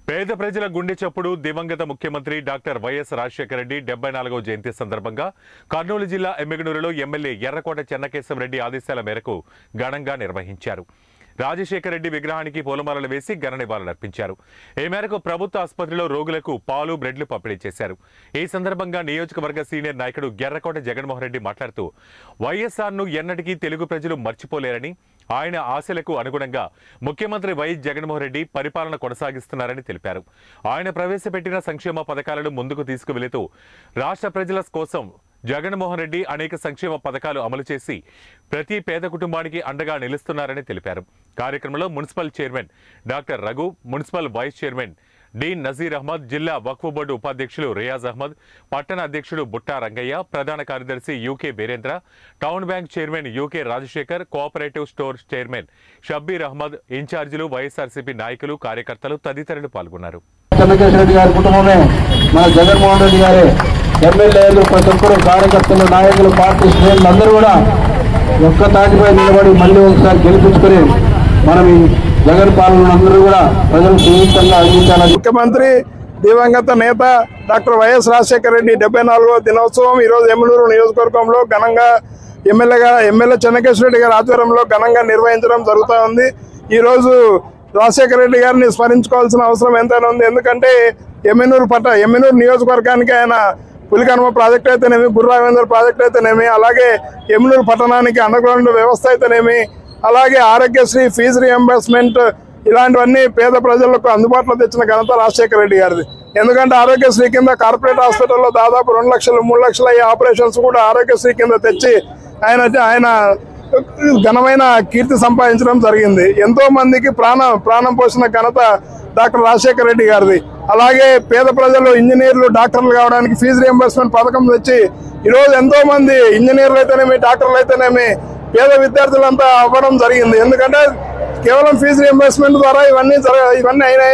పేద ప్రజల గుండె చప్పుడు దివంగత ముఖ్యమంత్రి డాక్టర్ వైఎస్ రాజశేఖర రెడ్డి డెబ్బై నాలుగవ జయంతి సందర్భంగా కర్నూలు జిల్లా ఎమ్మిగనూరులో ఎమ్మెల్యే ఎర్రకోట చెన్నకేశవరెడ్డి ఆదేశాల మేరకు ఘనంగా నిర్వహించారు రాజశేఖర రెడ్డి విగ్రహానికి పూలమాలలు వేసి ఘన నివాళులర్పించారు ఈ మేరకు ప్రభుత్వ ఆసుపత్రిలో రోగులకు పాలు బ్రెడ్లు పంపిణీ చేశారు ఈ సందర్భంగా నియోజకవర్గ సీనియర్ నాయకుడు ఎర్రకోట జగన్మోహన్ రెడ్డి మాట్లాడుతూ వైఎస్ఆర్ను ఎన్నటికీ తెలుగు ప్రజలు మర్చిపోలేరని ఆయన ఆశలకు అనుగుణంగా ముఖ్యమంత్రి వైఎస్ జగన్మోహన్ రెడ్డి పరిపాలన కొనసాగిస్తున్నారని తెలిపారు ఆయన ప్రవేశపెట్టిన సంక్షేమ పథకాలను ముందుకు తీసుకువెళుతూ రాష్ట్ర ప్రజల కోసం జగన్మోహన్ రెడ్డి అనేక సంక్షేమ పథకాలు అమలు చేసి ప్రతి పేద కుటుంబానికి అండగా నిలుస్తున్నారని తెలిపారు కార్యక్రమంలో municipal chairman doctor Raghu municipal vice chairman D Nazeer Ahmed జిల్లా వక్ఫ్ బోర్డు ఉపాధ్యక్షులు రియాజ్ అహ్మద్ పట్టణ అధ్యక్షుడు బుట్టా రంగయ్య ప్రధాన కార్యదర్శి UK Birendra town bank chairman UK Rajasekhar cooperative store chairman Shabbir Ahmed ఇన్ఛార్జీలు వైఎస్ఆర్సీపీ నాయకులు కార్యకర్తలు తదితరులు పాల్గొన్నారు చంద్రశేఖర రెడ్డి గారి కుటుంబమే మన జగన్మోహన్ రెడ్డి గారే ఎమ్మెల్యేలు ప్రతి ఒక్కరు కార్యకర్తలు నాయకులు పార్టీ శ్రేణులు అందరూ కూడా ఒక్క తాటిపై నిలబడి మళ్ళీ ఒకసారి గెలిపించుకొని మనం ఈ జగన్ పాలన అందరూ కూడా ప్రజలు సున్నితంగా అందించాలని ముఖ్యమంత్రి దివంగత నేత డాక్టర్ వైఎస్ రాజశేఖర రెడ్డి డెబ్బై నాలుగో దినోత్సవం ఈరోజు ఎమ్మెల్యూరు నియోజకవర్గంలో ఘనంగా ఎమ్మెల్యేగా ఎమ్మెల్యే చెన్నకేశ్వర రెడ్డి గారి ఆధ్వర్యంలో ఘనంగా నిర్వహించడం జరుగుతూ ఉంది ఈరోజు రాజశేఖర రెడ్డి గారిని స్మరించుకోవాల్సిన అవసరం ఎంతైనా ఉంది ఎందుకంటే ఎమ్మెనూరు పట్ట ఎమ్మెనూరు నియోజకవర్గానికి ఆయన పులికనుమ ప్రాజెక్ట్ అయితేనేమి గుర్రావేంద్ర ప్రాజెక్ట్ అయితేనేమి అలాగే ఎమ్మెనూరు పట్టణానికి అండర్ గ్రౌండ్ వ్యవస్థ అయితేనేమి అలాగే ఆరోగ్యశ్రీ ఫీజు రియంబర్స్మెంట్ ఇలాంటివన్నీ పేద ప్రజలకు అందుబాటులో తెచ్చిన ఘనత రాజశేఖర రెడ్డి గారిది ఎందుకంటే ఆరోగ్యశ్రీ కింద కార్పొరేట్ హాస్పిటల్లో దాదాపు రెండు లక్షలు మూడు లక్షల అయ్యే ఆపరేషన్స్ కూడా ఆరోగ్యశ్రీ కింద తెచ్చి ఆయన ఆయన ఘనమైన కీర్తి సంపాదించడం జరిగింది ఎంతో మందికి ప్రాణ ప్రాణం పోసిన ఘనత డాక్టర్ రాజశేఖర రెడ్డి గారిది అలాగే పేద ప్రజలు ఇంజనీర్లు డాక్టర్లు కావడానికి ఫీజు రియంబర్స్మెంట్ పథకం తెచ్చి ఈరోజు ఎంతో మంది ఇంజనీర్లు అయితేనేమి డాక్టర్లు అయితేనేమి పేద విద్యార్థులంతా అవ్వడం జరిగింది ఎందుకంటే కేవలం ఫీజు రియంబర్స్మెంట్ ద్వారా ఇవన్నీ జరగ ఇవన్నీ అయినాయి